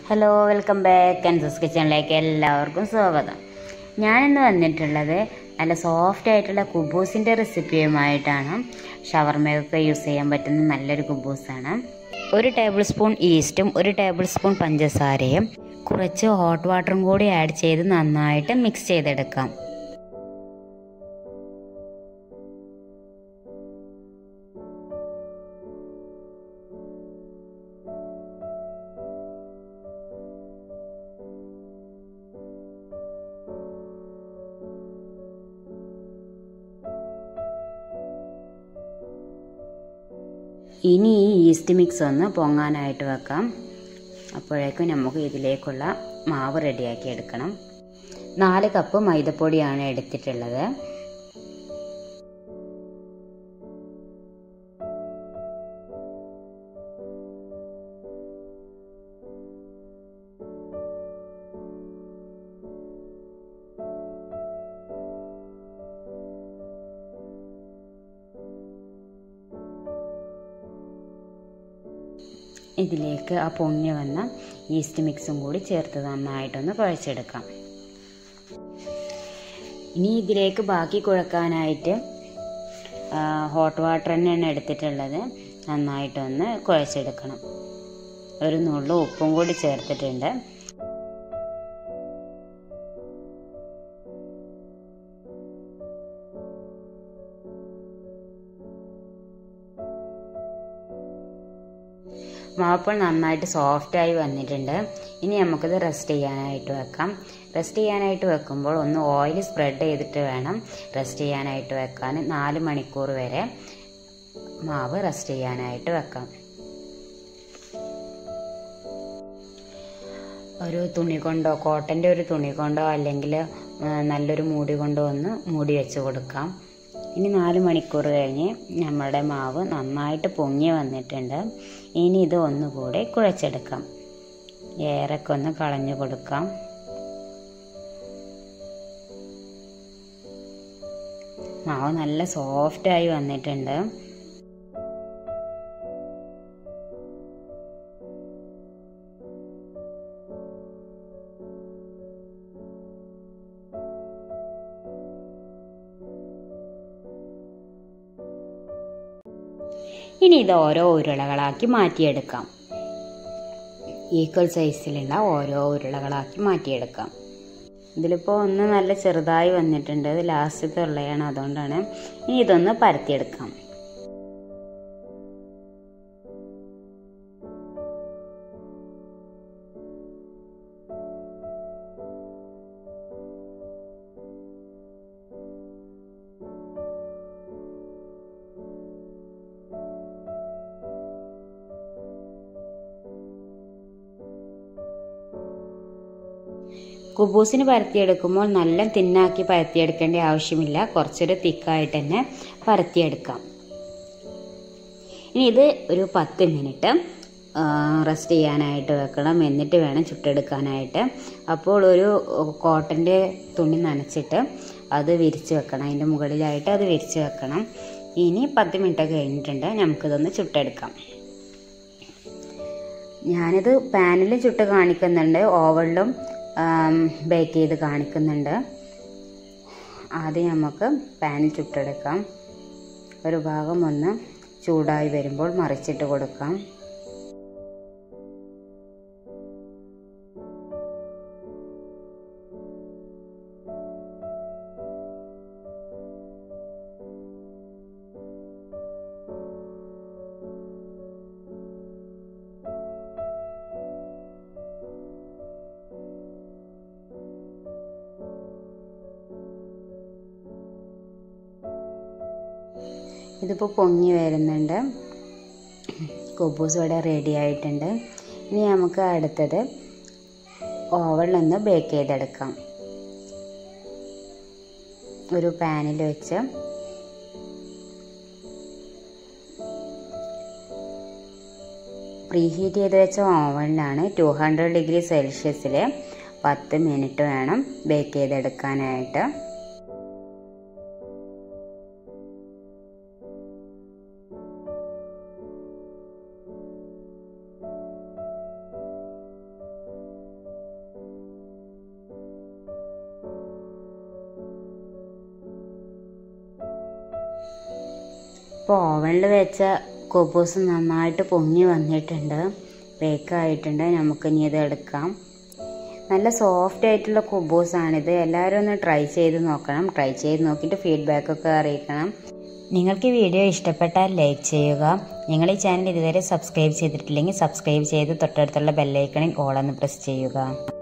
hello welcome back അൻസസ് കിച്ചണിലേക്ക് എല്ലാവർക്കും സ്വാഗതം ഞാനിന്ന് വന്നിട്ടുള്ളത് നല്ല സോഫ്റ്റ് ആയിട്ടുള്ള കുബൂസിൻ്റെ റെസിപ്പിയുമായിട്ടാണ് ഷവർമയൊക്കെ യൂസ് ചെയ്യാൻ പറ്റുന്ന നല്ലൊരു കുബൂസാണ് ഒരു ടേബിൾ സ്പൂൺ ഈസ്റ്റും ഒരു ടേബിൾ സ്പൂൺ പഞ്ചസാരയും കുറച്ച് ഹോട്ട് വാട്ടറും കൂടി ആഡ് ചെയ്ത് നന്നായിട്ട് മിക്സ് ചെയ്തെടുക്കാം ഇനി ഈ ഈസ്റ്റ് മിക്സ് ഒന്ന് പൊങ്ങാനായിട്ട് വെക്കാം അപ്പോഴേക്കും നമുക്ക് ഇതിലേക്കുള്ള മാവ് റെഡിയാക്കി എടുക്കണം നാല് കപ്പ് മൈദപ്പൊടിയാണ് എടുത്തിട്ടുള്ളത് ഇതിലേക്ക് ആ പൊങ്ങി വന്ന ഈസ്റ്റ് മിക്സും കൂടി ചേർത്ത് നന്നായിട്ടൊന്ന് കുഴച്ചെടുക്കാം ഇനി ഇതിലേക്ക് ബാക്കി കുഴക്കാനായിട്ട് ഹോട്ട് വാട്ടർ തന്നെയാണ് എടുത്തിട്ടുള്ളത് നന്നായിട്ടൊന്ന് കുഴച്ചെടുക്കണം ഒരു നുള്ളു ഉപ്പും കൂടി ചേർത്തിട്ടുണ്ട് മാപ്പിൾ നന്നായിട്ട് സോഫ്റ്റായി വന്നിട്ടുണ്ട് ഇനി നമുക്കിത് റെസ്റ്റ് ചെയ്യാനായിട്ട് വെക്കാം റെസ്റ്റ് ചെയ്യാനായിട്ട് വെക്കുമ്പോൾ ഒന്ന് ഓയിൽ സ്പ്രെഡ് ചെയ്തിട്ട് വേണം റെസ്റ്റ് ചെയ്യാനായിട്ട് വെക്കാൻ നാല് മണിക്കൂർ വരെ മാവ് റെസ്റ്റ് ചെയ്യാനായിട്ട് വെക്കാം ഒരു തുണി കൊണ്ടോ കോട്ടൻ്റെ ഒരു തുണി കൊണ്ടോ അല്ലെങ്കിൽ നല്ലൊരു മൂടി കൊണ്ടോ ഒന്ന് മൂടി വെച്ച് കൊടുക്കാം ഇനി നാല് മണിക്കൂർ കഴിഞ്ഞ് നമ്മളുടെ മാവ് നന്നായിട്ട് പൊങ്ങി വന്നിട്ടുണ്ട് ഇനി ഇത് ഒന്നുകൂടെ കുഴച്ചെടുക്കാം ഏറൊക്കെ ഒന്ന് കളഞ്ഞു കൊടുക്കാം മാവ് നല്ല സോഫ്റ്റായി വന്നിട്ടുണ്ട് ഇനി ഇത് ഓരോ ഉരുളകളാക്കി മാറ്റിയെടുക്കാം ഈക്വൽ സൈസിലുള്ള ഓരോ ഉരുളകളാക്കി മാറ്റിയെടുക്കാം ഇതിലിപ്പോൾ ഒന്ന് നല്ല ചെറുതായി വന്നിട്ടുണ്ട് ഇത് ലാസ്റ്റത്തെ ഉള്ളതാണ് അതുകൊണ്ടാണ് ഇനി ഇതൊന്ന് പരത്തിയെടുക്കാം കുബൂസിന് പരത്തിയെടുക്കുമ്പോൾ നല്ല തിന്നാക്കി പരത്തിയെടുക്കേണ്ട ആവശ്യമില്ല കുറച്ചൊരു തിക്കായിട്ട് തന്നെ പരത്തിയെടുക്കാം ഇനി ഇത് ഒരു പത്ത് മിനിറ്റ് റെസ്റ്റ് ചെയ്യാനായിട്ട് വെക്കണം എന്നിട്ട് വേണം ചുട്ടെടുക്കാനായിട്ട് അപ്പോൾ ഒരു കോട്ടൻ്റെ തുണി നനച്ചിട്ട് അത് വിരിച്ച് വെക്കണം അതിൻ്റെ മുകളിലായിട്ട് അത് വിരിച്ച് വെക്കണം ഇനി പത്ത് മിനിറ്റ് കഴിഞ്ഞിട്ടുണ്ട് നമുക്കിതൊന്ന് ചുട്ടെടുക്കാം ഞാനിത് പാനിൽ ചുട്ട് കാണിക്കുന്നുണ്ട് ഓവണിലും ബേക്ക് ചെയ്ത് കാണിക്കുന്നുണ്ട് ആദ്യം നമുക്ക് പാനിൽ ചുട്ടെടുക്കാം ഒരു ഭാഗം ഒന്ന് ചൂടായി വരുമ്പോൾ മറിച്ചിട്ട് കൊടുക്കാം ഇതിപ്പോൾ പൊങ്ങി വരുന്നുണ്ട് കുബൂസ് ഇവിടെ റെഡി ആയിട്ടുണ്ട് ഇനി നമുക്ക് അടുത്തത് ഓവണിലൊന്ന് ബേക്ക് ചെയ്തെടുക്കാം ഒരു പാനിൽ വെച്ച് പ്രീഹീറ്റ് ചെയ്ത് വെച്ച ഓവനിലാണ് ടു ഹൺഡ്രഡ് ഡിഗ്രി സെൽഷ്യസിൽ പത്ത് മിനിറ്റ് വേണം ബേക്ക് ചെയ്തെടുക്കാനായിട്ട് ഇപ്പോൾ ഓവനിൽ വെച്ച കുബൂസ് നന്നായിട്ട് പൊങ്ങി വന്നിട്ടുണ്ട് ബേക്കായിട്ടുണ്ട് നമുക്കിനി ഇത് എടുക്കാം നല്ല സോഫ്റ്റ് ആയിട്ടുള്ള കുബൂസാണിത് എല്ലാവരും ഒന്ന് ട്രൈ ചെയ്ത് നോക്കണം ട്രൈ ചെയ്ത് നോക്കിയിട്ട് ഫീഡ്ബാക്കൊക്കെ അറിയിക്കണം നിങ്ങൾക്ക് ഈ വീഡിയോ ഇഷ്ടപ്പെട്ടാൽ ലൈക്ക് ചെയ്യുക നിങ്ങൾ ഈ ചാനൽ ഇതുവരെ സബ്സ്ക്രൈബ് ചെയ്തിട്ടില്ലെങ്കിൽ സബ്സ്ക്രൈബ് ചെയ്ത് തൊട്ടടുത്തുള്ള ബെല്ലൈക്കണിൽ ഓളെന്ന് പ്രസ് ചെയ്യുക